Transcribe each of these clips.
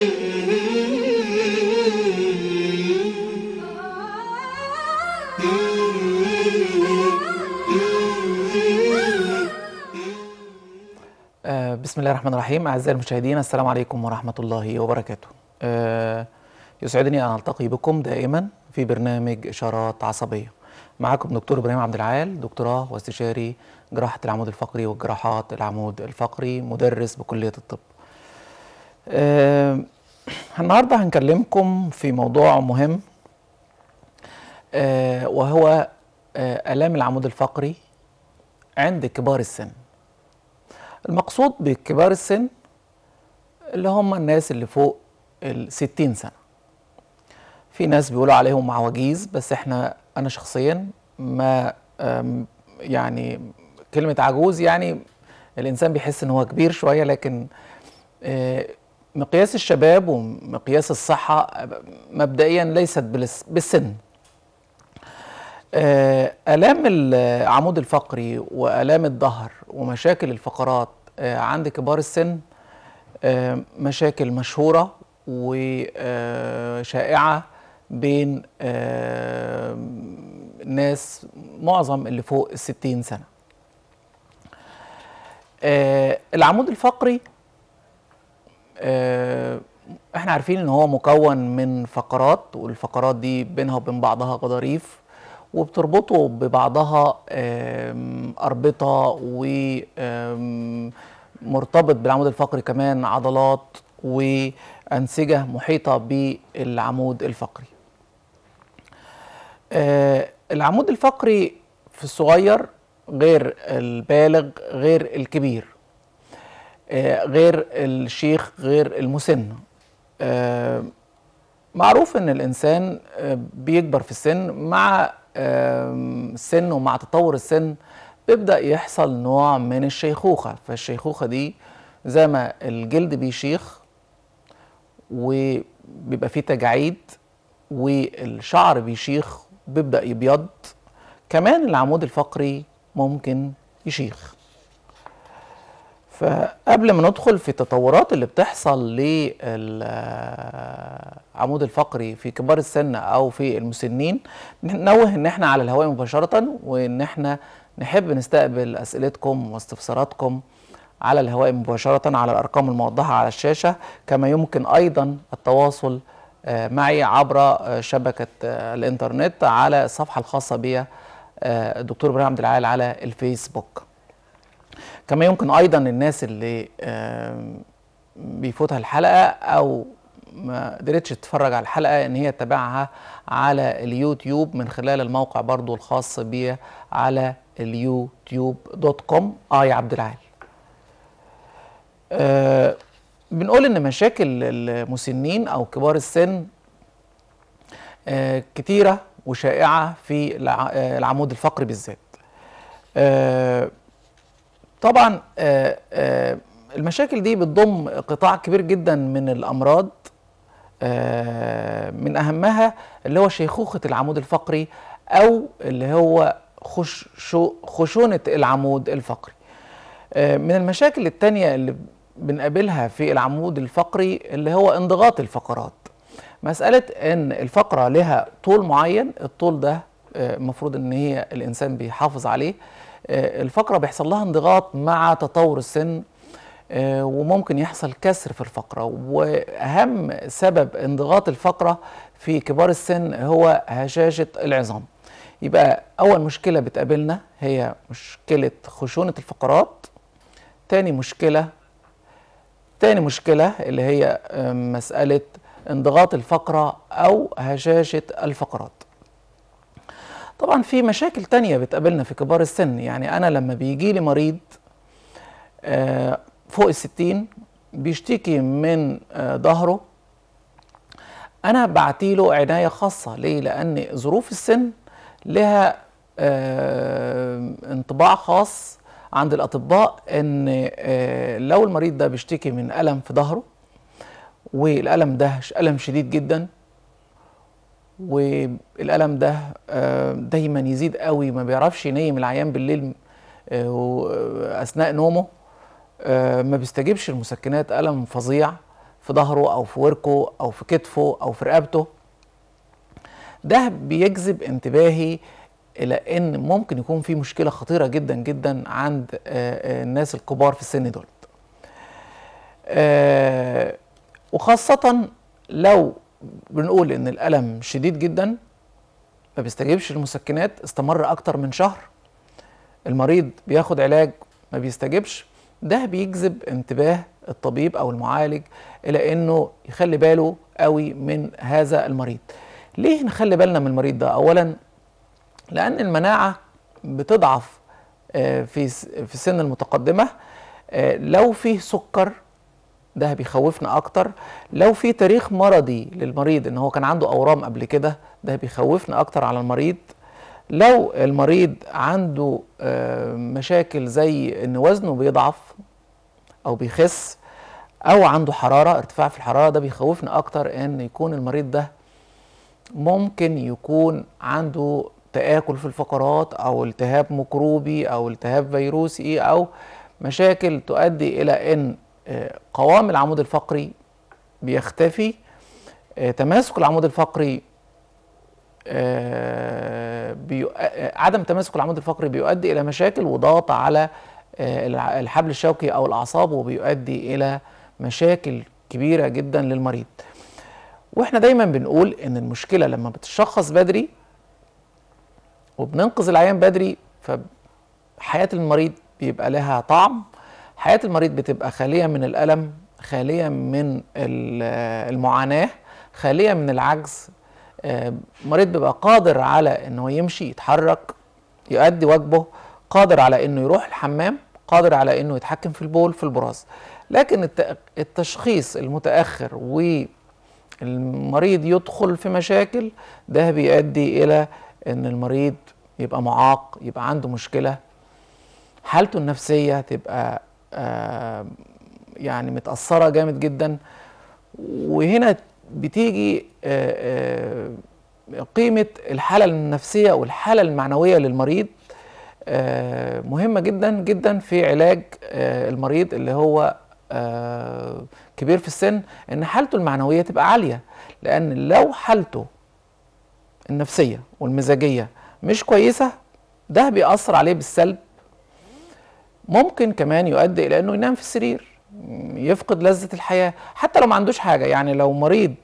آه، بسم الله الرحمن الرحيم أعزائي المشاهدين السلام عليكم ورحمة الله وبركاته آه، يسعدني أن ألتقي بكم دائما في برنامج إشارات عصبية معكم دكتور إبراهيم عبد العال دكتوراه واستشاري جراحة العمود الفقري وجراحات العمود الفقري مدرس بكلية الطب آه، النهاردة هنكلمكم في موضوع مهم آه، وهو آه، آلام العمود الفقري عند كبار السن المقصود بكبار السن اللي هم الناس اللي فوق الستين سنة في ناس بيقولوا عليهم عواجيز بس احنا انا شخصيا ما أم، يعني كلمة عجوز يعني الانسان بيحس ان هو كبير شوية لكن آه، مقياس الشباب ومقياس الصحة مبدئيا ليست بالس- بالسن آه، آلام العمود الفقري وآلام الظهر ومشاكل الفقرات آه، عند كبار السن آه، مشاكل مشهورة وشائعة بين آه، الناس معظم اللي فوق الستين سنة آه، العمود الفقري آه، احنا عارفين ان هو مكون من فقرات والفقرات دي بينها وبين بعضها غضاريف وبتربطه ببعضها آم، أربطة ومرتبط بالعمود الفقري كمان عضلات وأنسجة محيطة بالعمود الفقري آه، العمود الفقري في الصغير غير البالغ غير الكبير آه، غير الشيخ غير المسن آه، معروف ان الانسان آه، بيكبر في السن مع آم، السن ومع تطور السن بيبدا يحصل نوع من الشيخوخه فالشيخوخه دي زي ما الجلد بيشيخ وبيبقى فيه تجاعيد والشعر بيشيخ بيبدا يبيض كمان العمود الفقري ممكن يشيخ فقبل ما ندخل في التطورات اللي بتحصل للعمود الفقري في كبار السن او في المسنين ننوه ان احنا على الهواء مباشرة وان احنا نحب نستقبل اسئلتكم واستفساراتكم على الهواء مباشرة على الارقام الموضحة على الشاشة كما يمكن ايضا التواصل آه، معي عبر آه، شبكة آه، الانترنت على الصفحة الخاصة بي آه، الدكتور ابراهيم عبد العال على الفيسبوك كما يمكن ايضا الناس اللي آم، بيفوتها الحلقه او ما قدرتش تتفرج على الحلقه ان هي تتابعها على اليوتيوب من خلال الموقع برضو الخاص بي على اليوتيوب دوت كوم اي عبد العال آه بنقول ان مشاكل المسنين او كبار السن آه كتيره وشائعه في الع- آه، العمود الفقري بالذات آه طبعا آه، آه، المشاكل دي بتضم قطاع كبير جدا من الامراض آه، من اهمها اللي هو شيخوخه العمود الفقري او اللي هو خش شو- خشونه العمود الفقري آه، من المشاكل التانية اللي بنقابلها في العمود الفقري اللي هو انضغاط الفقرات مسألة ان الفقرة لها طول معين الطول ده آه، المفروض ان هي الانسان بيحافظ عليه آه، الفقرة بيحصل لها انضغاط مع تطور السن آه، وممكن يحصل كسر في الفقرة وأهم سبب انضغاط الفقرة في كبار السن هو هشاشة العظام يبقى أول مشكلة بتقابلنا هي مشكلة خشونة الفقرات تاني مشكلة تاني مشكلة اللي هي آه، مسألة انضغاط الفقرة أو هشاشة الفقرات طبعا في مشاكل تانية بتقابلنا في كبار السن يعني أنا لما بيجي لي مريض آه، فوق الستين بيشتكي من آه، ظهره أنا بعتيله عناية خاصة ليه؟ لأن ظروف السن لها آه، انطباع خاص عند الأطباء إن آه، لو المريض ده بيشتكي من ألم في ظهره والألم ده ألم شديد جدا والألم ده آه، دايما يزيد قوي ما بيعرفش ينيم العيان بالليل آه، و- أثناء نومه آه، ما بيستجيبش المسكنات ألم فظيع في ظهره او في وركه او في كتفه او في رقبته ده بيجذب انتباهي الى ان ممكن يكون في مشكله خطيره جدا جدا عند آه، آه، الناس الكبار في السن دول آه، وخاصه لو بنقول ان الالم شديد جدا ما بيستجيبش للمسكنات استمر اكتر من شهر المريض بياخد علاج ما بيستجيبش ده بيجذب انتباه الطبيب او المعالج الى انه يخلي باله قوي من هذا المريض ليه نخلي بالنا من المريض ده اولا لان المناعه بتضعف آه، في في السن المتقدمه آه، لو فيه سكر ده بيخوفنا اكتر لو في تاريخ مرضي للمريض ان هو كان عنده اورام قبل كده ده بيخوفنا اكتر على المريض لو المريض عنده آه، مشاكل زي ان وزنه بيضعف او بيخس او عنده حراره ارتفاع في الحراره ده بيخوفنا اكتر ان يكون المريض ده ممكن يكون عنده تآكل في الفقرات او التهاب ميكروبي او التهاب فيروسي او مشاكل تؤدي الى ان آه، قوام العمود الفقري بيختفي آه، تماسك العمود الفقري آه، بيو... عدم تماسك العمود الفقري بيؤدي الى مشاكل وضغط على الحبل الشوكي او الاعصاب وبيؤدي الى مشاكل كبيره جدا للمريض واحنا دايما بنقول ان المشكله لما بتشخص بدري وبننقذ العيان بدري فحياه المريض بيبقى لها طعم حياه المريض بتبقى خاليه من الالم خاليه من المعاناه خاليه من العجز المريض آه، بيبقى قادر على انه يمشي يتحرك يؤدي واجبه قادر على انه يروح الحمام قادر على انه يتحكم في البول في البراز لكن التشخيص المتاخر والمريض يدخل في مشاكل ده بيؤدي الى ان المريض يبقى معاق يبقى عنده مشكله حالته النفسيه تبقى آه يعني متاثره جامد جدا وهنا بتيجي آه آه قيمه الحاله النفسيه والحاله المعنويه للمريض آه مهمه جدا جدا في علاج آه المريض اللي هو آه كبير في السن ان حالته المعنويه تبقى عاليه لان لو حالته النفسيه والمزاجيه مش كويسه ده بيأثر عليه بالسلب ممكن كمان يؤدي الى انه ينام في السرير يفقد لذة الحياة حتى لو ما عندوش حاجة يعني لو مريض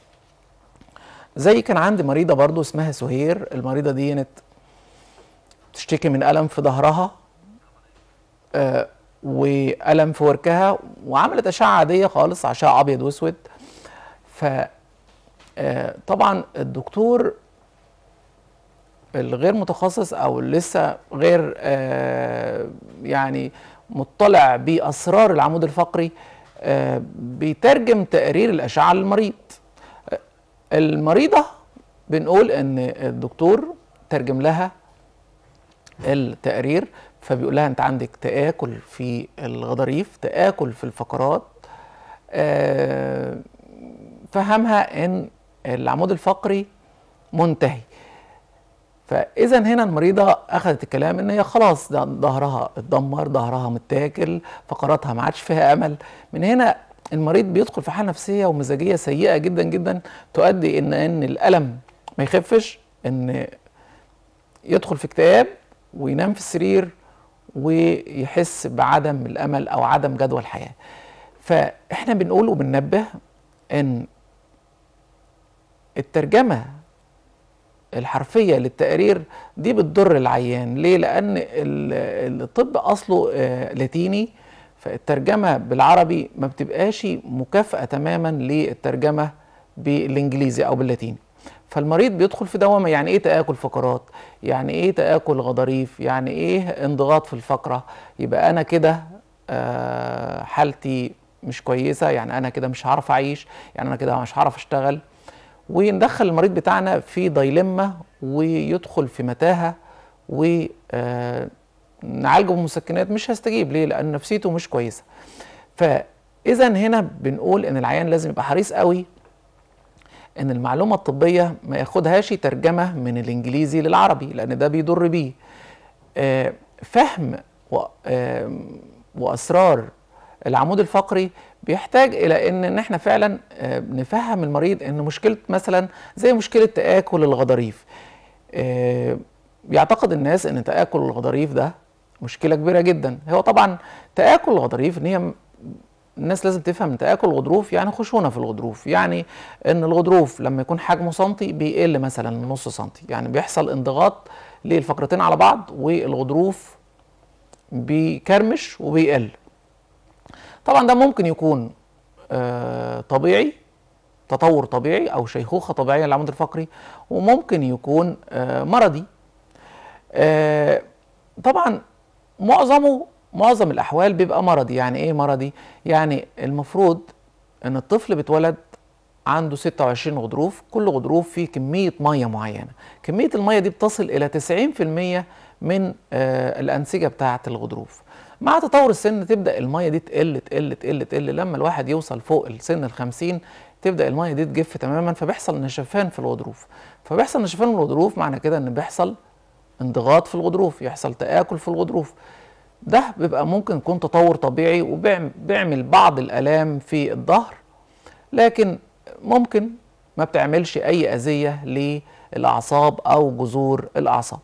زي كان عندي مريضة برضو اسمها سهير المريضة دي كانت تشتكي من ألم في ظهرها آه وألم في وركها وعملت أشعة عادية خالص أشعة أبيض وأسود ف آه طبعا الدكتور الغير متخصص او لسه غير آه يعني مطلع باسرار العمود الفقري آه بيترجم تقرير الاشعه للمريض آه المريضه بنقول ان الدكتور ترجم لها التقرير فبيقول لها انت عندك تآكل في الغضاريف تآكل في الفقرات آه فهمها ان العمود الفقري منتهي فاذا هنا المريضه اخذت الكلام ان هي خلاص ظهرها اتدمر ظهرها متاكل فقراتها ما عادش فيها امل من هنا المريض بيدخل في حاله نفسيه ومزاجيه سيئه جدا جدا تؤدي ان ان الالم ما يخفش ان يدخل في اكتئاب وينام في السرير ويحس بعدم الامل او عدم جدوى الحياه فاحنا بنقول وبننبه ان الترجمه الحرفيه للتقرير دي بتضر العيان ليه لان الطب اصله آه، لاتيني فالترجمه بالعربي ما بتبقاش مكافاه تماما للترجمه بالانجليزي او باللاتيني فالمريض بيدخل في دوامه يعني ايه تاكل فقرات يعني ايه تاكل غضاريف يعني ايه انضغاط في الفقره يبقى انا كده آه، حالتي مش كويسه يعني انا كده مش هعرف اعيش يعني انا كده مش هعرف اشتغل وندخل المريض بتاعنا في دايلما ويدخل في متاهه ونعالجه آه، بمسكنات مش هيستجيب ليه لان نفسيته مش كويسه فاذا هنا بنقول ان العيان لازم يبقى حريص قوي ان المعلومه الطبيه ما ياخدهاش ترجمه من الانجليزي للعربي لان ده بيضر بيه آه، فهم واسرار العمود الفقري بيحتاج الى ان ان احنا فعلا آه، نفهم المريض ان مشكله مثلا زي مشكله تاكل الغضاريف آه، بيعتقد الناس ان تاكل الغضاريف ده مشكله كبيره جدا هو طبعا تاكل الغضاريف ان هي الناس لازم تفهم ان تاكل الغضروف يعني خشونه في الغضروف يعني ان الغضروف لما يكون حجمه سنتي بيقل مثلا نص سنتي يعني بيحصل انضغاط للفقرتين على بعض والغضروف بيكرمش وبيقل طبعا ده ممكن يكون آه طبيعي تطور طبيعي او شيخوخه طبيعيه للعمود الفقري وممكن يكون آه مرضي آه طبعا معظمه معظم الاحوال بيبقى مرضي يعني ايه مرضي يعني المفروض ان الطفل بيتولد عنده 26 غضروف كل غضروف فيه كميه ميه معينه كميه الميه دي بتصل الى 90% من آه الانسجه بتاعه الغضروف مع تطور السن تبدا الميه دي تقل تقل تقل تقل لما الواحد يوصل فوق السن ال 50 تبدا الميه دي تجف تماما فبيحصل نشفان في الغضروف فبيحصل نشفان في الغضروف معنى كده ان بيحصل انضغاط في الغضروف يحصل تآكل في الغضروف ده بيبقى ممكن يكون تطور طبيعي وبيعمل بعض الآلام في الظهر لكن ممكن ما بتعملش أي أذية للأعصاب أو جذور الأعصاب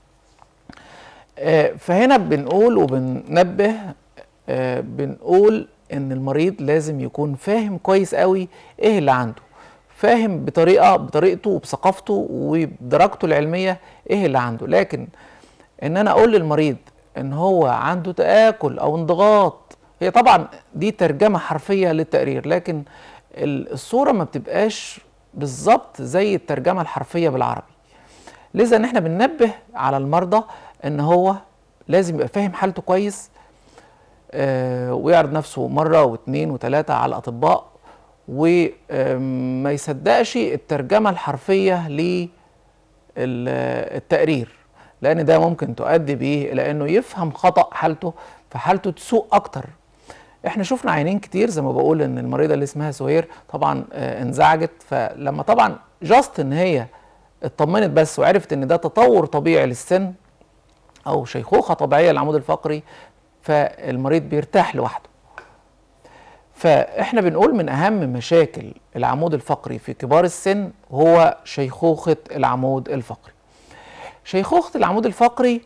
آه، فهنا بنقول وبننبه آه، بنقول ان المريض لازم يكون فاهم كويس قوي ايه اللي عنده فاهم بطريقه بطريقته وبثقافته وبدرجته العلميه ايه اللي عنده لكن ان انا اقول للمريض ان هو عنده تاكل او انضغاط هي طبعا دي ترجمه حرفيه للتقرير لكن الصوره ما بتبقاش بالظبط زي الترجمه الحرفيه بالعربي لذا ان احنا بننبه على المرضى ان هو لازم يبقى فاهم حالته كويس آه ويعرض نفسه مره واثنين وثلاثه على الاطباء وما يصدقش الترجمه الحرفيه للتقرير لان ده ممكن تؤدي بيه الى انه يفهم خطا حالته فحالته تسوء اكتر احنا شفنا عينين كتير زي ما بقول ان المريضه اللي اسمها سهير طبعا آه انزعجت فلما طبعا جاست ان هي اطمنت بس وعرفت ان ده تطور طبيعي للسن او شيخوخه طبيعيه للعمود الفقري فالمريض بيرتاح لوحده فاحنا بنقول من اهم مشاكل العمود الفقري في كبار السن هو شيخوخه العمود الفقري شيخوخه العمود الفقري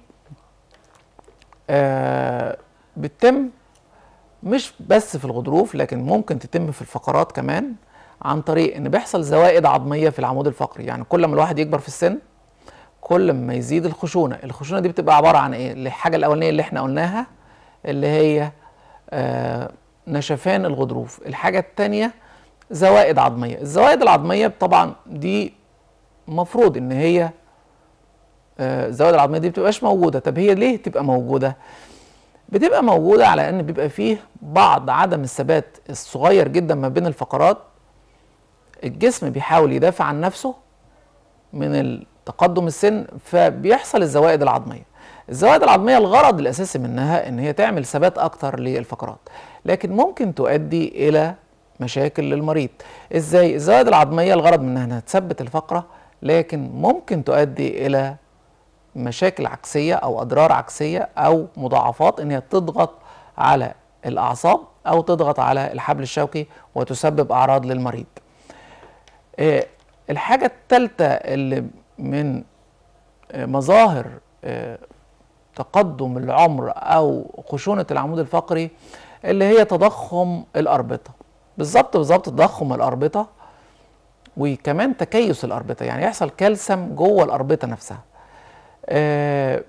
آه بتتم مش بس في الغضروف لكن ممكن تتم في الفقرات كمان عن طريق ان بيحصل زوائد عظميه في العمود الفقري يعني كل ما الواحد يكبر في السن كل ما يزيد الخشونه الخشونه دي بتبقى عباره عن ايه الحاجه الاولانيه اللي احنا قلناها اللي هي آه نشفان الغضروف الحاجه الثانيه زوائد عظميه الزوائد العظميه طبعا دي مفروض ان هي آه الزوائد العظميه دي بتبقاش موجوده طب هي ليه تبقى موجوده بتبقى موجوده على ان بيبقى فيه بعض عدم الثبات الصغير جدا ما بين الفقرات الجسم بيحاول يدافع عن نفسه من تقدم السن فبيحصل الزوائد العظميه الزوائد العظميه الغرض الاساسي منها ان هي تعمل ثبات اكتر للفقرات لكن ممكن تؤدي الى مشاكل للمريض ازاي الزوائد العظميه الغرض منها انها تثبت الفقره لكن ممكن تؤدي الى مشاكل عكسيه او اضرار عكسيه او مضاعفات ان هي تضغط على الاعصاب او تضغط على الحبل الشوكي وتسبب اعراض للمريض آه، الحاجه الثالثه اللي من آه، مظاهر آه، تقدم العمر او خشونه العمود الفقري اللي هي تضخم الاربطه بالظبط بالظبط تضخم الاربطه وكمان تكيس الاربطه يعني يحصل كالسيوم جوه الاربطه نفسها آه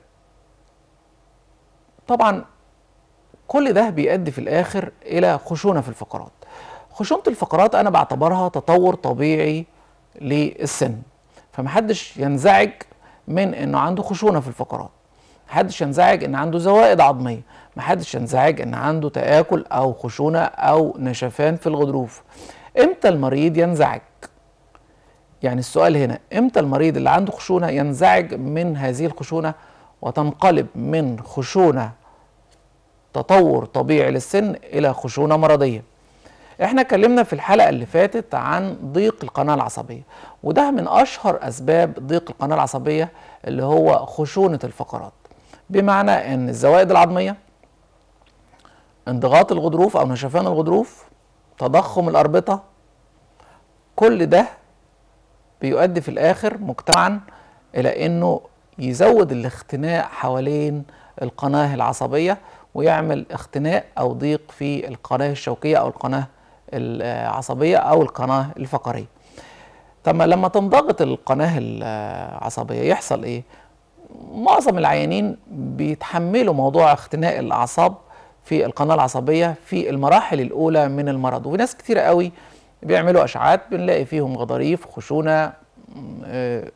طبعا كل ده بيؤدي في الاخر الى خشونه في الفقرات خشونه الفقرات انا بعتبرها تطور طبيعي للسن فمحدش ينزعج من انه عنده خشونه في الفقرات محدش ينزعج ان عنده زوائد عظميه محدش ينزعج ان عنده تآكل او خشونه او نشفان في الغضروف امتى المريض ينزعج يعني السؤال هنا امتى المريض اللي عنده خشونه ينزعج من هذه الخشونه وتنقلب من خشونه تطور طبيعي للسن الى خشونه مرضيه احنا اتكلمنا في الحلقه اللي فاتت عن ضيق القناه العصبيه وده من اشهر اسباب ضيق القناه العصبيه اللي هو خشونه الفقرات بمعنى ان الزوائد العظميه انضغاط الغضروف او نشفان الغضروف تضخم الاربطه كل ده بيؤدي في الاخر مجتمعا الى انه يزود الاختناق حوالين القناه العصبيه ويعمل اختناق او ضيق في القناه الشوكيه او القناه العصبيه او القناه الفقريه. طب ما لما تنضغط القناه العصبيه يحصل ايه؟ معظم العيانين بيتحملوا موضوع اختناق الاعصاب في القناه العصبيه في المراحل الاولى من المرض وناس كتير قوي بيعملوا اشعاعات بنلاقي فيهم غضاريف خشونه آه،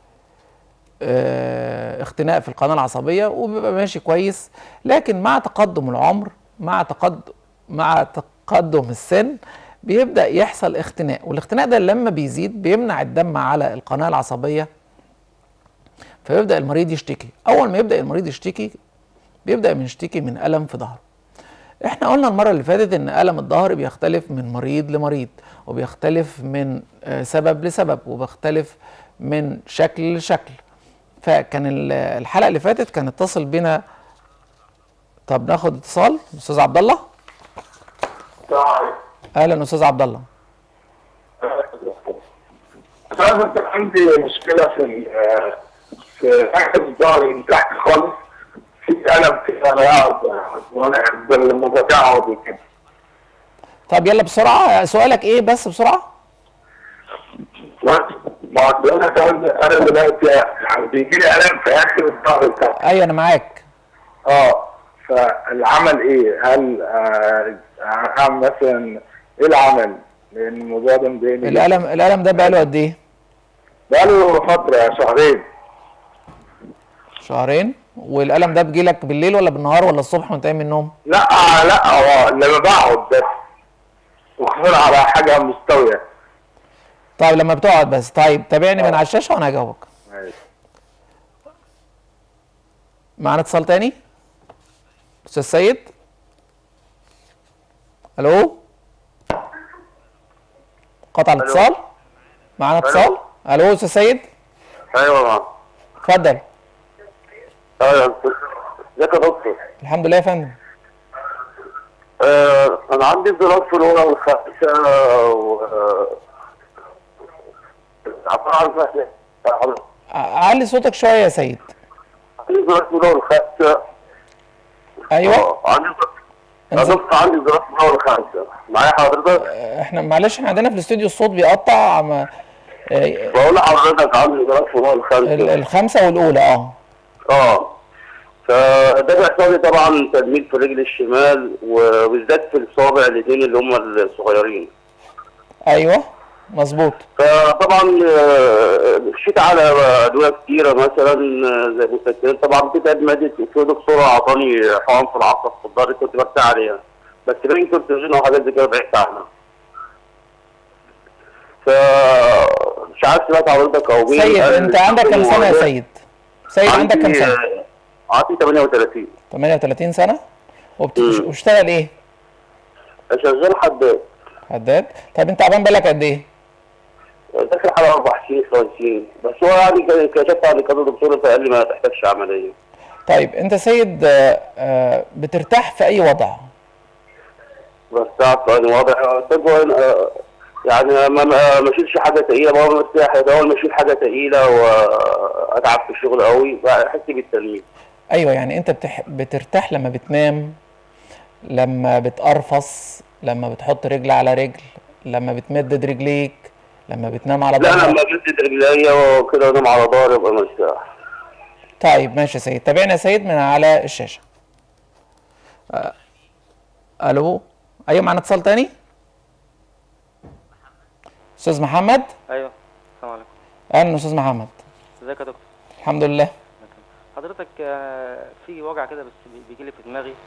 آه، اختناق في القناه العصبيه وبيبقى ماشي كويس لكن مع تقدم العمر مع تقدم مع تقدم السن بيبدا يحصل اختناق والاختناق ده لما بيزيد بيمنع الدم على القناه العصبيه فيبدا المريض يشتكي اول ما يبدا المريض يشتكي بيبدا من يشتكي من الم في ظهره احنا قلنا المره اللي فاتت ان الم الظهر بيختلف من مريض لمريض وبيختلف من آه، سبب لسبب وبيختلف من شكل لشكل فكان الحلقه اللي فاتت كان اتصل بينا طب ناخد اتصال استاذ عبد الله اهلا استاذ عبد الله عندي مشكله في في اخر الظهر من تحت خالص في الم كده انا قاعد وانا بقعد كده طب يلا بسرعه سؤالك ايه بس بسرعه ما انا انا دلوقتي يعني بيجي لي الم في اخر الظهر بتاعي ايوه انا معاك اه فالعمل ايه؟ هل آه هعمل مثلا ايه العمل؟ لان الموضوع ده مضايقني الالم الالم ده بقاله قد ايه؟ بقاله فتره شهرين شهرين والالم ده بيجي لك بالليل ولا بالنهار ولا الصبح وانت قايم من النوم؟ لا لا هو لما بقعد بس وخصوصا على حاجه مستويه طيب لما بتقعد بس طيب تابعني من على الشاشه وانا هجاوبك ماشي معانا اتصال تاني استاذ سيد الو قطع الاتصال معانا اتصال الو استاذ سيد ايوه اتفضل ايوه ازيك يا دكتور الحمد لله يا فندم آه انا عندي انزلاق في الاولى والخامسه و عباره عن علي صوتك شويه يا سيد عندي انزلاق في الاولى والخامسه ايوه اه عندي يا دكتور عندي انزلاق في الاولى والخامسه معايا حضرتك احنا معلش احنا عندنا في الاستوديو الصوت بيقطع ما اه، بقول لحضرتك عندي انزلاق في الاولى ال- والخامسه الخمسه والاولى اه اه فده بيحصل لي طبعا تجميل في الرجل الشمال وبالذات في الصوابع الاثنين اللي هم الصغيرين ايوه مظبوط فطبعا آه، مشيت على ادويه كتيره مثلا آه، زي مسكنات طبعا بتتعب معدتي في دكتور اعطاني حقن في العصب في الظهر كنت برتاح عليها بس باقي كورتيزون وحاجات زي كده بعدت عنها ف مش عارف سمعت حضرتك او مين سيد قال انت عندك كام سنه يا سيد سيد عندك كام عندي سنه آه، عندي 38 38 سنه وبت- مم. وبتشتغل ايه شغال حداد حداد طب انت تعبان بالك قد ايه داخل على اربع سنين خمس سنين بس هو يعني كان- كشفت على كذا دكتور فقال لي ما تحتاجش عمليه طيب انت سيد آه، آه، بترتاح في اي وضع بس تعرف يعني واضح طبعا آه، يعني ما ما ما اشيلش حاجه تقيله بابا مرتاح اول ما اشيل حاجه تقيله واتعب في الشغل قوي بحس بالتنميل ايوه يعني انت بتح... بترتاح لما بتنام لما بتقرفص لما بتحط رجل على رجل لما بتمدد رجليك لما بتنام على لا ظهرك لما بمد رجليا وكده انام على ظهري ابقى مرتاح طيب ماشي يا سيد تابعنا يا سيد من على الشاشة آه، الو ايوه معانا اتصال تاني استاذ محمد ايوه السلام عليكم اهلا استاذ محمد ازيك يا دكتور الحمد لله حضرتك آه، في وجع كده بس بي- بيجي لي في دماغي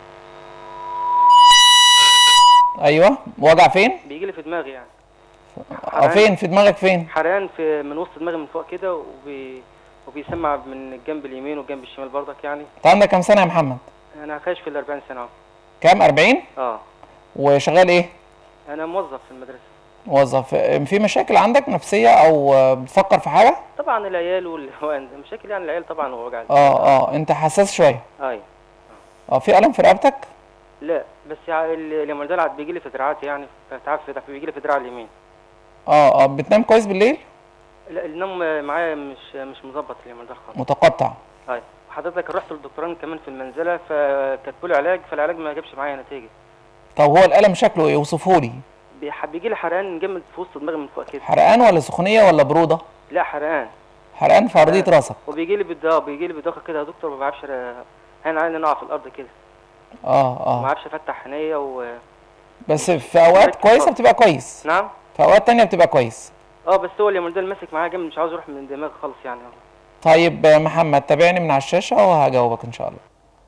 ايوه وجع فين بيجي لي في دماغي يعني اه فين في دماغك فين حرقان في من وسط دماغي من فوق كده وبي وبيسمع من الجنب اليمين والجنب الشمال برضك يعني انت عندك كام سنه يا محمد انا خايش في ال 40 سنه اهو كام 40 اه وشغال ايه انا موظف في المدرسه موظف في مشاكل عندك نفسيه او آه، بتفكر في حاجه طبعا العيال والهوان مشاكل يعني العيال طبعا ووجع اه اه انت حساس شويه ايوه اه في الم في رقبتك لا بس ع- ال- اليومين عاد بيجي لي في دراعاتي يعني تعب في بيجي لي في دراع اليمين اه اه بتنام كويس بالليل لا النوم معايا مش مش مظبط اليومين ده خالص متقطع ايوه حضرتك رحت للدكتورين كمان في المنزله فكتبوا لي علاج فالعلاج ما جابش معايا نتيجه طب هو الالم شكله ايه اوصفه لي بيح- بيجي لي حرقان جامد في وسط دماغي من فوق كده حرقان ولا سخونيه ولا بروده لا حرقان حرقان في ارضيه راسك وبيجي لي بالدواء بيجي لي بالدوخه كده يا دكتور ما بعرفش هين علي ان انا اقع في الارض كده اه ما اه بعرفش افتح عينيا و بس في اوقات كويسه بتبقى كويس نعم في اوقات تانية بتبقى كويس اه بس هو اليومين دول ماسك معايا جامد مش عاوز يروح من دماغي خالص يعني طيب آه، محمد تابعني من على الشاشه وهجاوبك ان شاء الله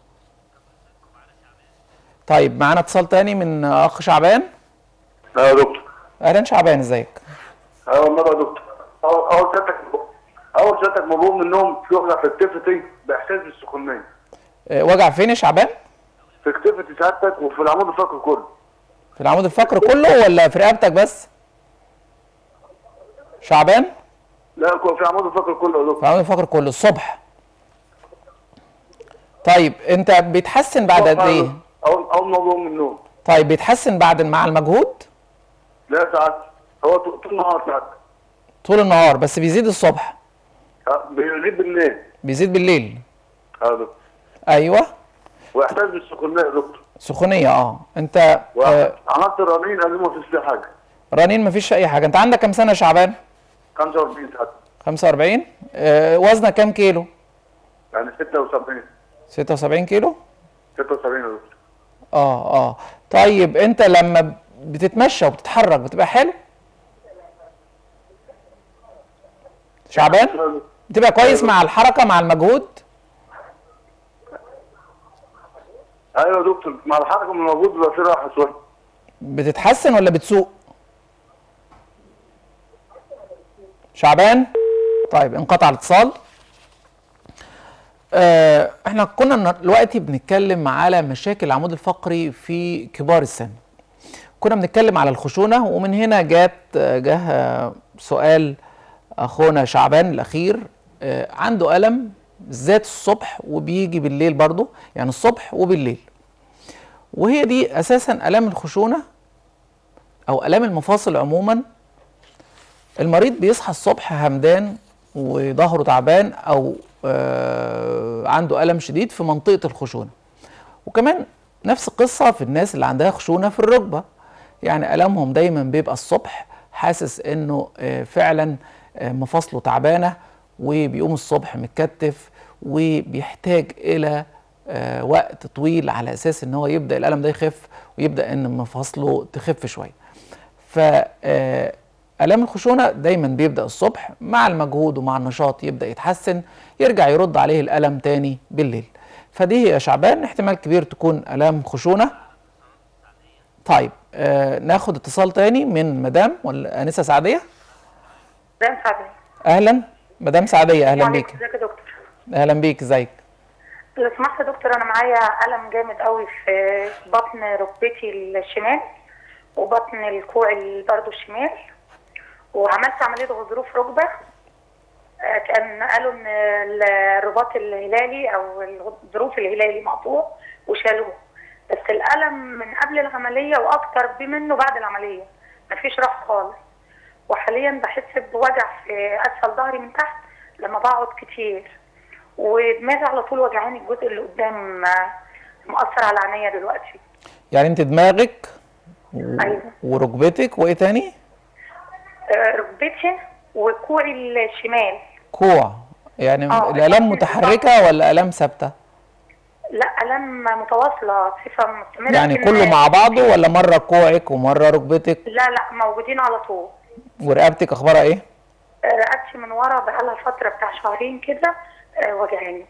طيب معانا اتصال تاني من آه، اخ شعبان لا يا دكتور اهلا شعبان ازيك اول مره يا دكتور اول اول سنتك اول سنتك مبروك منهم في وجع في كتفتي باحساس بالسخونيه آه، وجع فين يا شعبان في كتفتي سعادتك وفي العمود الفقري كله في العمود الفقري كله ولا في رقبتك بس شعبان لا في العمود الفقري كله يا في دكتور العمود الفقري كله الصبح طيب انت بيتحسن بعد قد ايه اول اول ما بقوم من النوم طيب بيتحسن بعد مع المجهود لا ساعات هو طول طول النهار ساعات طول النهار بس بيزيد الصبح بيغيب بالليل بيزيد بالليل اه يا دكتور ايوه واحساس بالسخونيه يا دكتور سخونيه اه انت آه وعملت الرنين قال لي ما فيش فيه حاجه رنين مفيش اي حاجه انت عندك كام سنه يا شعبان 45 ساعات 45 آه وزنك كام كيلو يعني 76 76 كيلو 76 يا دكتور اه اه طيب انت لما بتتمشى وبتتحرك بتبقى حلو شعبان بتبقى كويس مع الحركه مع المجهود ايوه يا دكتور مع الحركه من الموجود بيبقى في راحه شويه بتتحسن ولا بتسوق شعبان طيب انقطع الاتصال آه احنا كنا النهار- دلوقتي بنتكلم على مشاكل العمود الفقري في كبار السن كنا بنتكلم على الخشونة ومن هنا جات آه، جه آه، سؤال اخونا شعبان الاخير آه، عنده الم بالذات الصبح وبيجي بالليل برضه يعني الصبح وبالليل وهي دي اساسا الام الخشونه او الام المفاصل عموما المريض بيصحى الصبح همدان وظهره تعبان او آه عنده الم شديد في منطقه الخشونه وكمان نفس القصه في الناس اللي عندها خشونه في الركبه يعني الامهم دايما بيبقى الصبح حاسس انه آه فعلا آه مفاصله تعبانه وبيقوم الصبح متكتف وبيحتاج الى آه وقت طويل على اساس ان هو يبدا الالم ده يخف ويبدا ان مفاصله تخف شويه ف آه، الام الخشونه دايما بيبدا الصبح مع المجهود ومع النشاط يبدا يتحسن يرجع يرد عليه الالم تاني بالليل فدي هي شعبان احتمال كبير تكون الام خشونه طيب آه ناخد اتصال تاني من مدام ولا انسه سعديه زين صاحبي اهلا مدام سعديه اهلا بيك ازيك يا دكتور اهلا بيك ازيك لو سمحت يا دكتور انا معايا الم جامد قوي في بطن ركبتي الشمال وبطن الكوع برضه الشمال وعملت عمليه غضروف ركبه آه، كان قالوا ان الرباط الهلالي او الغضروف الهلالي مقطوع وشالوه بس الالم من قبل العمليه واكتر منه بعد العمليه مفيش راحه خالص وحاليا بحس بوجع في اسفل ظهري من تحت لما بقعد كتير ودماغي على طول وجعاني الجزء اللي قدام آه، مأثر على عينيا دلوقتي يعني انت دماغك و... أيوة. وركبتك وايه تاني آه، ركبتي وكوعي الشمال كوع يعني آه، الالام متحركه ولا الام ثابته لا الام متواصله صفه مستمره يعني لكن- كله مع بعضه ولا مره كوعك ومره ركبتك لا لا موجودين على طول ورقبتك اخبارها ايه آه، رقبتي من ورا بقالها فتره بتاع شهرين كده آه، وجعاني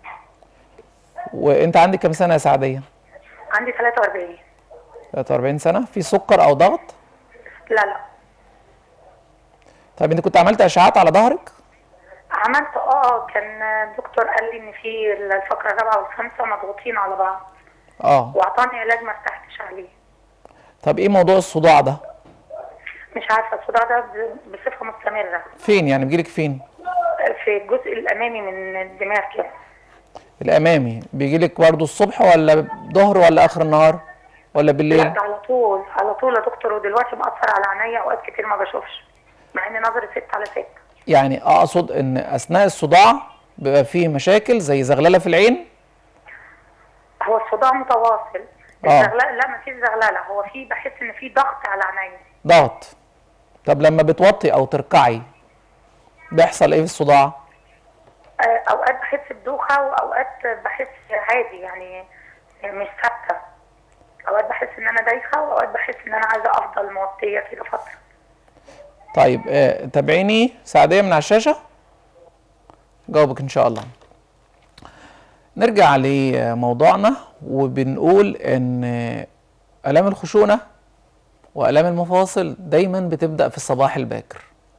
وانت عندك كام سنه يا سعديه عندي 43 43 سنه في سكر او ضغط لا لا طيب انت كنت عملت اشعاعات على ظهرك عملت اه كان الدكتور قال لي ان في الفقره الرابعه والخامسه مضغوطين على بعض اه واعطاني علاج ما ارتحتش عليه طب ايه موضوع الصداع ده مش عارفه الصداع ده ب- بصفه مستمره فين يعني بيجيلك فين في الجزء الامامي من الدماغ كده الامامي بيجيلك برضو الصبح ولا ظهر ولا اخر النهار ولا لا بالليل ده على طول على طول يا دكتور ودلوقتي مأثر على عينيا اوقات كتير ما بشوفش مع ان نظري ست على ست يعني اقصد ان اثناء الصداع بيبقى فيه مشاكل زي زغلله في العين هو الصداع متواصل آه. الزغلله لا ما فيش زغلله هو في بحس ان في ضغط على عينيا ضغط طب لما بتوطي او تركعي بيحصل ايه في الصداع آه، اوقات بحس بدوخه واوقات بحس عادي يعني مش ثابته اوقات بحس ان انا دايخه واوقات بحس ان انا عايزه افضل موطيه كده فتره طيب آه، تابعيني سعديه من على الشاشه جاوبك ان شاء الله نرجع لموضوعنا وبنقول ان الام الخشونه والام المفاصل دايما بتبدا في الصباح الباكر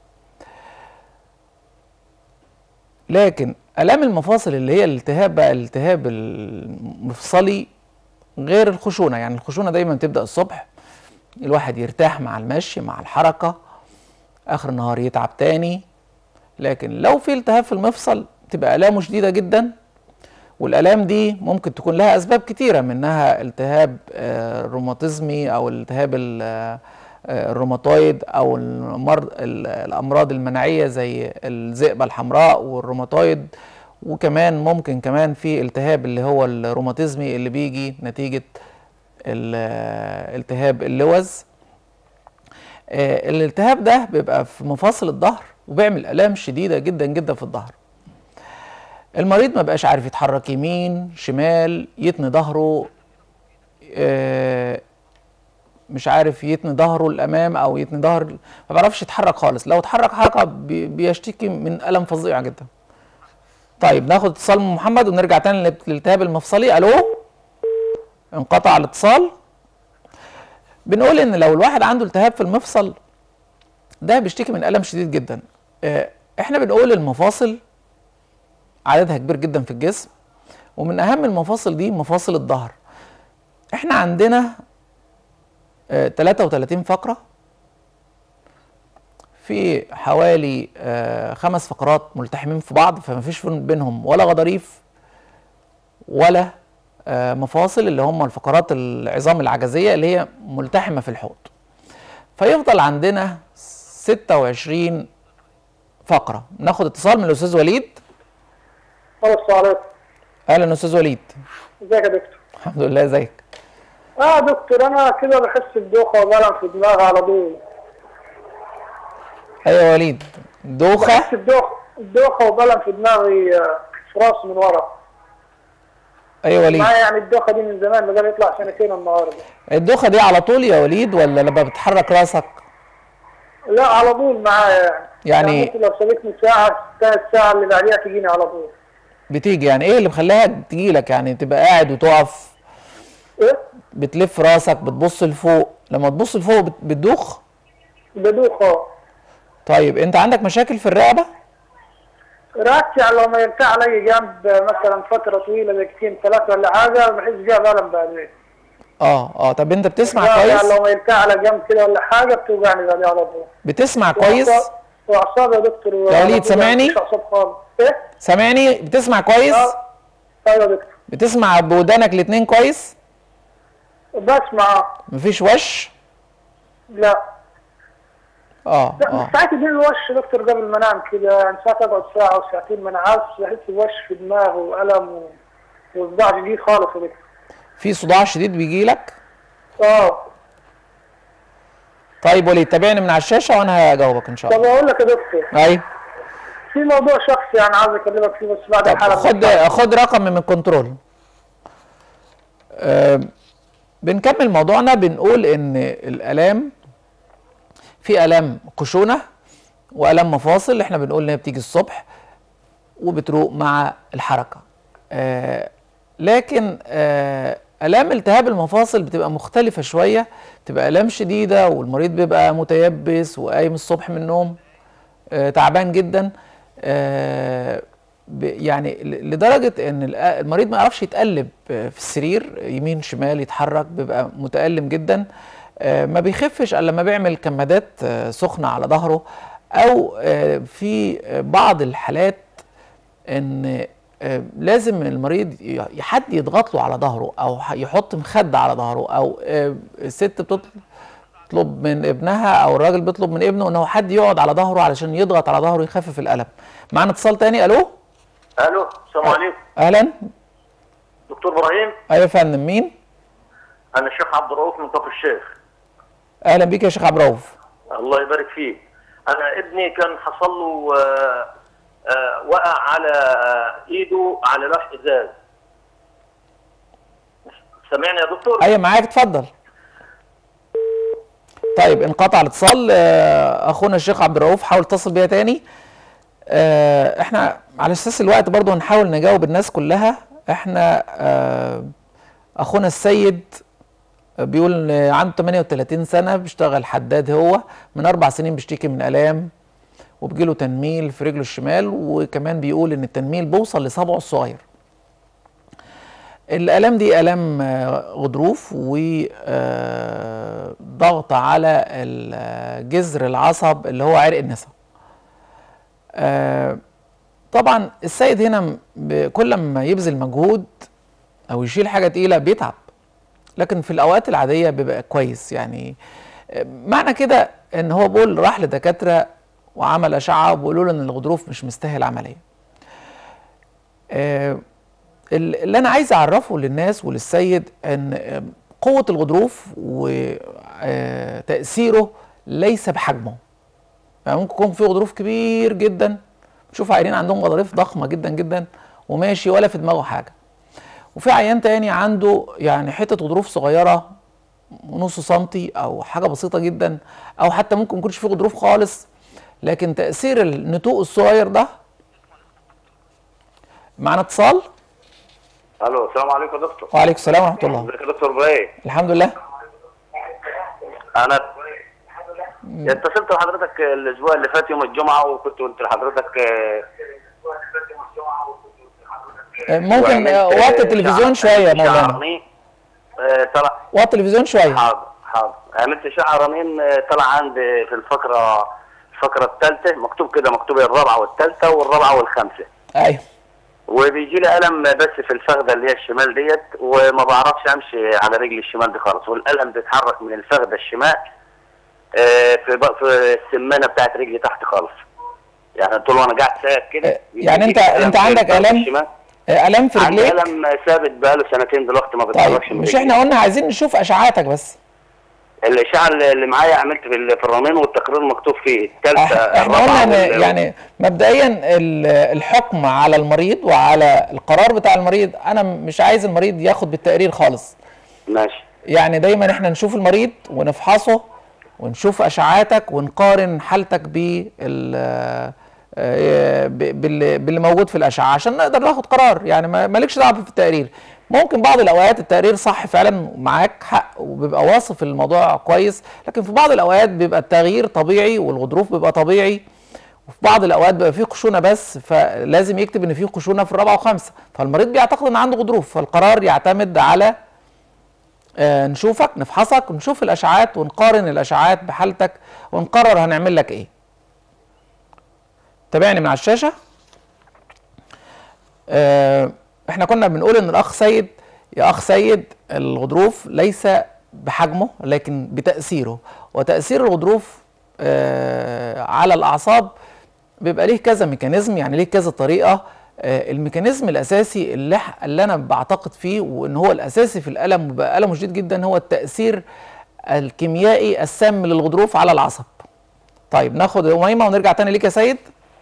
لكن الام المفاصل اللي هي الالتهاب بقى الالتهاب المفصلي غير الخشونه يعني الخشونه دايما تبدا الصبح الواحد يرتاح مع المشي مع الحركه اخر النهار يتعب تاني لكن لو في التهاب في المفصل تبقى الامه شديده جدا والالام دي ممكن تكون لها اسباب كتيره منها التهاب آه، روماتيزمي او التهاب ال- آه، الروماتويد او المرض ال- الامراض المناعيه زي الذئبه الحمراء والروماتويد وكمان ممكن كمان في التهاب اللي هو الروماتيزمي اللي بيجي نتيجه ال- آه، التهاب اللوز آه، الالتهاب ده بيبقى في مفاصل الظهر وبيعمل الام شديده جدا جدا في الظهر المريض ما بقاش عارف يتحرك يمين شمال يتني ظهره آه، مش عارف يتني ظهره للامام او يتني ظهر ما بيعرفش يتحرك خالص لو اتحرك حركه بي- بيشتكي من الم فظيع جدا طيب ناخد اتصال من محمد ونرجع تاني لل- للالتهاب المفصلي الو انقطع الاتصال بنقول ان لو الواحد عنده التهاب في المفصل ده بيشتكي من الم شديد جدا آه، احنا بنقول المفاصل عددها كبير جدا في الجسم ومن اهم المفاصل دي مفاصل الظهر احنا عندنا آه، 33 فقرة في حوالي آه، خمس فقرات ملتحمين في بعض فما فيش بينهم ولا غضاريف ولا آه، مفاصل اللي هم الفقرات العظام العجزية اللي هي ملتحمة في الحوض فيفضل عندنا 26 فقرة ناخد اتصال من الأستاذ وليد السلام عليكم أهلا أستاذ وليد ازيك يا دكتور الحمد لله ازيك اه دكتور انا كده بحس بدوخه وبلم في دماغي على طول أيوة يا وليد دوخة بحس بدوخه الدوخه وبلم في دماغي آه، في راسي من ورا أيوة يا وليد معايا يعني الدوخه دي من زمان بقى يطلع سنتين النهارده الدوخة دي على طول يا وليد ولا لما بتحرك راسك لا على طول معايا يعني يعني- ممكن لو سابتني ساعه كانت الساعه اللي بعديها تجيني على طول بتيجي يعني ايه اللي مخليها تجيلك يعني تبقى قاعد وتقف ايه بتلف راسك بتبص لفوق لما تبص لفوق بت- بتدوخ بدوخه طيب انت عندك مشاكل في الرقبة راسي يعني لو ما يرتاح علي جنب مثلا فتره طويله دقيقتين ثلاثه ولا حاجه بحس فيها بلم بعدين اه اه طب انت بتسمع يعني كويس لو ما يرتاح على جنب كده ولا حاجه بتوجعني بعدين على طول بتسمع كويس واعصاب يا دكتور يا وليد سامعني؟ مش اعصاب خالص ايه؟ سامعني بتسمع كويس اه ايوه يا دكتور بتسمع بودانك الاتنين كويس بسمع مفيش وش لا اه لا اه ساعات يجيني الوش يا دكتور قبل ما انام كده يعني ساعات اقعد ساعه او ساعتين ما انعس بحس بوش في دماغي والم و- وصداع شديد خالص يا دكتور في صداع شديد بيجيلك اه طيب وليد تابعني من على الشاشة وانا هجاوبك ان شاء طب الله اقول لك يا دكتور ايوه في موضوع شخصي يعني عايز اكلمك فيه بس بعد طب الحلقه خد خد رقم من الكنترول آه بنكمل موضوعنا بنقول ان الالام في الام خشونه والام مفاصل احنا بنقول ان هي بتيجي الصبح وبتروق مع الحركه آه لكن آه الام التهاب المفاصل بتبقى مختلفه شويه بتبقى الام شديده والمريض بيبقى متيبس وقايم الصبح من النوم آه، تعبان جدا آه، ب- يعني ل- لدرجه ان ال- المريض ما يعرفش يتقلب آه، في السرير يمين شمال يتحرك بيبقى متألم جدا آه، ما بيخفش الا لما بيعمل كمادات آه، سخنه على ظهره او آه، في آه، بعض الحالات ان آه، لازم المريض ي- حد يضغط له على ظهره او ح- يحط مخده على ظهره او آه، الست بتطلب من ابنها او الراجل بيطلب من ابنه ان هو حد يقعد على ظهره علشان يضغط على ظهره يخفف الالم معانا اتصال تاني الو الو السلام عليكم اهلا دكتور ابراهيم ايوه يا فندم مين انا الشيخ عبد الرؤوف من كفر الشيخ اهلا بيك يا شيخ عبد الرؤوف الله يبارك فيك انا ابني كان حصل له آه، آه، وقع على آه، ايده على لوح ازاز سامعني يا دكتور ايوه معاك اتفضل طيب انقطع الاتصال آه، اخونا الشيخ عبد الرؤوف حاول اتصل بيا تاني آه، احنا على اساس الوقت برضو هنحاول نجاوب الناس كلها احنا آه، اخونا السيد بيقول إن عنده 38 سنه بيشتغل حداد هو من اربع سنين بيشتكي من الام وبيجيله تنميل في رجله الشمال وكمان بيقول ان التنميل بيوصل لصبعه الصغير الالام دي الام آه، غضروف وضغط على ال- جذر العصب اللي هو عرق النسا آه، طبعا السيد هنا ب- كل ما يبذل مجهود او يشيل حاجه تقيله بيتعب لكن في الاوقات العاديه بيبقى كويس يعني آه، معنى كده ان هو بيقول راح لدكاتره وعمل اشعه وبيقولوا له ان الغضروف مش مستاهل عمليه آه، ال- اللي انا عايز اعرفه للناس وللسيد ان آه، قوه الغضروف وتاثيره ليس بحجمه يعني ممكن يكون في غضروف كبير جدا تشوف عيانين عندهم غضاريف ضخمه جدا جدا وماشي ولا في دماغه حاجه وفي عيان تاني عنده يعني حته غضروف صغيره نص سنتي او حاجه بسيطه جدا او حتى ممكن يكونش فيه غضروف خالص لكن تاثير النتوء الصغير ده معانا اتصال الو السلام عليكم يا دكتور وعليكم السلام ورحمه الله ازيك يا دكتور ابراهيم الحمد لله انا اتصلت لحضرتك الاسبوع اللي فات يوم الجمعه وكنت قلت لحضرتك آه، آه، ممكن وعملت، آه، آه، وطي التلفزيون شعر- شويه يا مولانا شعرني، آه، طلع وطي التلفزيون شويه حاضر حاضر عملت شعر رنين آه، طلع عندي في الفقره الفقره الثالثه مكتوب كده مكتوب الرابعه والثالثه والرابعه والخامسه ايوه وبيجي لي الم بس في الفخده اللي هي الشمال ديت وما بعرفش امشي على رجلي الشمال دي خالص والالم بيتحرك من الفخده الشمال آه، في بق- في السمانه بتاعت رجلي تحت خالص يعني طول ما انا قاعد ساكت كده آه، يعني بيجي أنت- لي ألم أنت في عندك الفخدة آلام؟ الشمال. آه، الام في عندي رجليك الم ثابت بقاله سنتين دلوقتي ما بتحركش طيب من مش رجلي. احنا قلنا عايزين نشوف اشعاعاتك بس الاشعه اللي اللي معايا عملت في ال- في الرنين والتقرير مكتوب فيه الثالثه إح- احنا قلنا ان يعني مبدئيا ال- الحكم على المريض وعلى القرار بتاع المريض انا مش عايز المريض ياخد بالتقرير خالص ماشي يعني دايما احنا نشوف المريض ونفحصه ونشوف اشعاعاتك ونقارن حالتك بال آه، ب- باللي باللي موجود في الاشعه عشان نقدر ناخد قرار يعني ما- مالكش دعوه في التقرير ممكن بعض الاوقات التقرير صح فعلا معاك حق وبيبقى واصف الموضوع كويس لكن في بعض الاوقات بيبقى التغيير طبيعي والغضروف بيبقى طبيعي وفي بعض الاوقات بيبقى فيه خشونه بس فلازم يكتب ان فيه خشونه في الرابعه وخمسه فالمريض بيعتقد ان عنده غضروف فالقرار يعتمد على آه، نشوفك نفحصك ونشوف الاشعاعات ونقارن الاشعاعات بحالتك ونقرر هنعمل لك ايه تابعني من على الشاشه آه، احنا كنا بنقول ان الاخ سيد يا اخ سيد الغضروف ليس بحجمه لكن بتاثيره وتاثير الغضروف آه، على الاعصاب بيبقى ليه كذا ميكانيزم يعني ليه كذا طريقه آه، الميكانيزم الاساسي اللي, ح- اللي انا بعتقد فيه وان هو الاساسي في الالم وبقى الم شديد جدا هو التاثير الكيميائي السام للغضروف على العصب طيب ناخد اميمه ونرجع تاني ليك يا سيد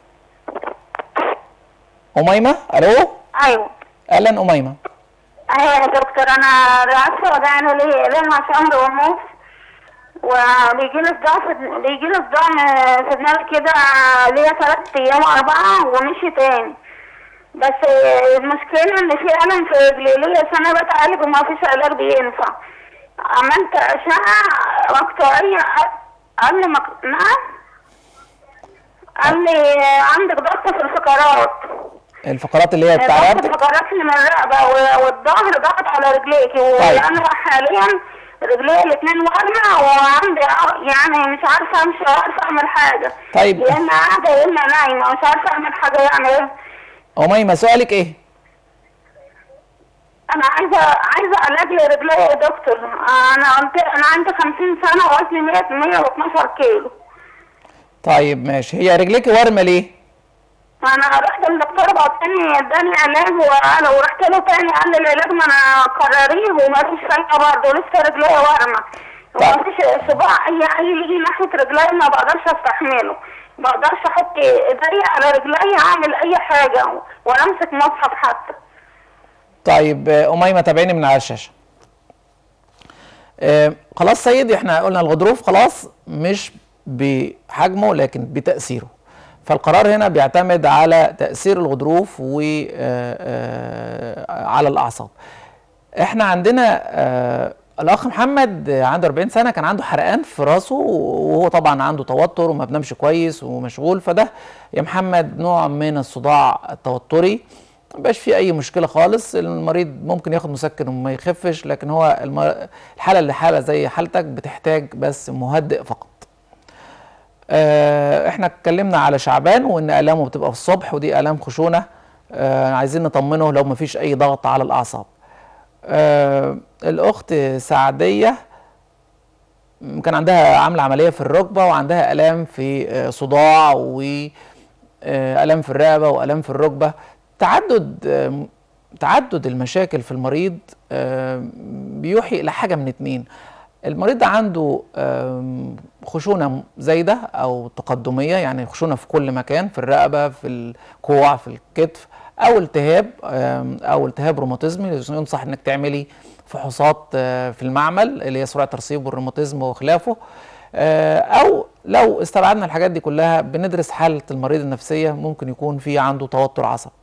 اميمه الو ايوه اهلا اميمه ايوه يا دكتور انا راسي وجعاني ليه ليه مع شهر ونص وبيجي لي صداع في بيجي لي صداع في دماغي كده ليا ثلاث ايام اربعه ومشي تاني بس المشكله ان في الم في رجلي ليا سنه بتعالج وما فيش علاج بينفع عملت اشعه مقطعيه قال لي مق... نعم قال لي عندك ضغط في الفقرات الفقرات اللي هي بتاع ضغط رقبتك الفقرات اللي من الرقبه و- والظهر ضغط على رجليكي وانا حاليا رجلي الاثنين وجعه وعندي ع- يعني مش عارفه امشي ولا عارفه اعمل حاجه طيب. يا اما قاعده يا اما نايمه مش عارفه اعمل حاجه يعني ايه اميمه سؤالك ايه انا عايزه عايزه علاج لرجلي يا دكتور انا قلت انا عندي 50 سنه ووزني 100 112 كيلو طيب ماشي هي رجليك ورمه ليه انا رحت للدكتور بعتني اداني علاج وقال ورحت له تاني قال لي العلاج ما انا قرريه وما فيش فايده برضه لسه رجلي ورمه وما فيش صباع اي اي يجي ناحيه رجلي ما بقدرش استحمله ما بقدرش احط ايدي على رجلي اعمل اي حاجه ولا امسك مصحف حتى طيب آه، أميمة تابعيني من على الشاشة آه، خلاص سيد احنا قلنا الغضروف خلاص مش بحجمه لكن بتأثيره فالقرار هنا بيعتمد على تأثير الغضروف وعلى الأعصاب احنا عندنا آه، الأخ محمد آه، عنده 40 سنة كان عنده حرقان في راسه وهو طبعا عنده توتر وما بنامش كويس ومشغول فده يا محمد نوع من الصداع التوتري مبقاش فيه اي مشكله خالص المريض ممكن ياخد مسكن وما يخفش لكن هو الم- الحاله اللي حاله زي حالتك بتحتاج بس مهدئ فقط آه، احنا اتكلمنا على شعبان وان الامه بتبقى في الصبح ودي الام خشونه آه، عايزين نطمنه لو مفيش اي ضغط على الاعصاب آه، الاخت سعديه م، كان عندها عامله عمليه في الركبه وعندها الام في آه، صداع والام في الرقبه والام في الركبه تعدد آه، تعدد المشاكل في المريض آه، بيوحي الى حاجه من اتنين المريض ده عنده آم، خشونه زايده او تقدميه يعني خشونه في كل مكان في الرقبه في الكوع في الكتف او التهاب آم، او التهاب روماتيزمي ينصح انك تعملي فحوصات آه، في المعمل اللي هي سرعه ترسيب والروماتيزم وخلافه آه، او لو استبعدنا الحاجات دي كلها بندرس حاله المريض النفسيه ممكن يكون في عنده توتر عصبي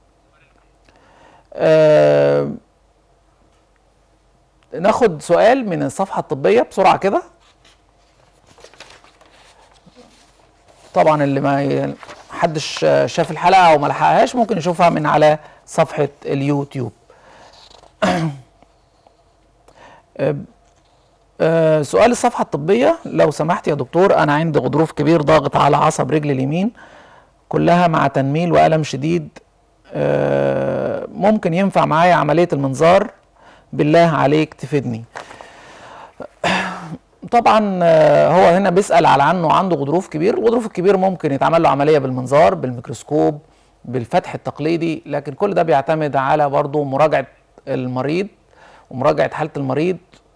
آه، ناخد سؤال من الصفحة الطبية بسرعة كده طبعا اللي ما ي- حدش شاف الحلقة أو ما لحقهاش ممكن يشوفها من على صفحة اليوتيوب آه، آه، سؤال الصفحة الطبية لو سمحت يا دكتور أنا عندي غضروف كبير ضاغط على عصب رجلي اليمين كلها مع تنميل وألم شديد آه، ممكن ينفع معايا عملية المنظار بالله عليك تفيدني طبعا آه، هو هنا بيسأل على عنه عنده غضروف كبير الغضروف الكبير ممكن يتعمل له عملية بالمنظار بالميكروسكوب بالفتح التقليدي لكن كل ده بيعتمد على برضه مراجعة المريض ومراجعة حالة المريض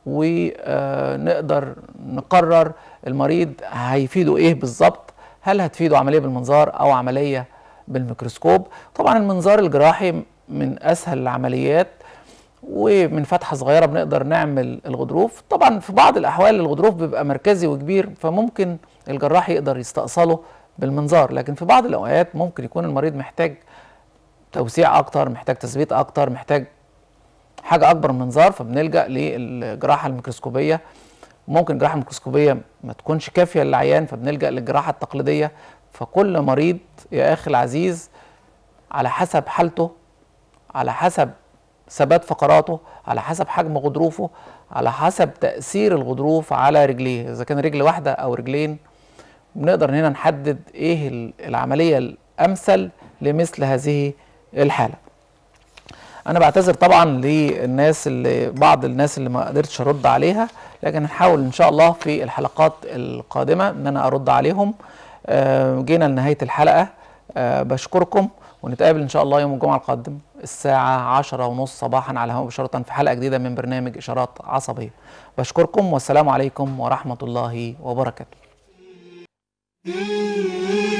ونقدر نقرر المريض هيفيده ايه بالظبط هل هتفيده عملية بالمنظار او عملية بالميكروسكوب طبعا المنظار الجراحي من اسهل العمليات ومن فتحه صغيره بنقدر نعمل الغضروف طبعا في بعض الاحوال الغضروف بيبقى مركزي وكبير فممكن الجراح يقدر يستأصله بالمنظار لكن في بعض الاوقات ممكن يكون المريض محتاج توسيع اكتر محتاج تثبيت اكتر محتاج حاجه اكبر من منظار فبنلجأ للجراحه الميكروسكوبيه ممكن الجراحه الميكروسكوبيه ما تكونش كافيه للعيان فبنلجأ للجراحه التقليديه فكل مريض يا اخي العزيز على حسب حالته على حسب ثبات فقراته على حسب حجم غضروفه على حسب تأثير الغضروف على رجليه إذا كان رجل واحدة أو رجلين بنقدر هنا نحدد إيه ال- العملية الأمثل لمثل هذه الحالة أنا بعتذر طبعا للناس اللي بعض الناس اللي ما قدرتش أرد عليها لكن هنحاول إن شاء الله في الحلقات القادمة إن أنا أرد عليهم آه، جينا لنهاية الحلقة آه، بشكركم ونتقابل إن شاء الله يوم الجمعة القادم الساعة عشرة ونص صباحا على هواء مباشرة في حلقة جديدة من برنامج إشارات عصبية بشكركم والسلام عليكم ورحمة الله وبركاته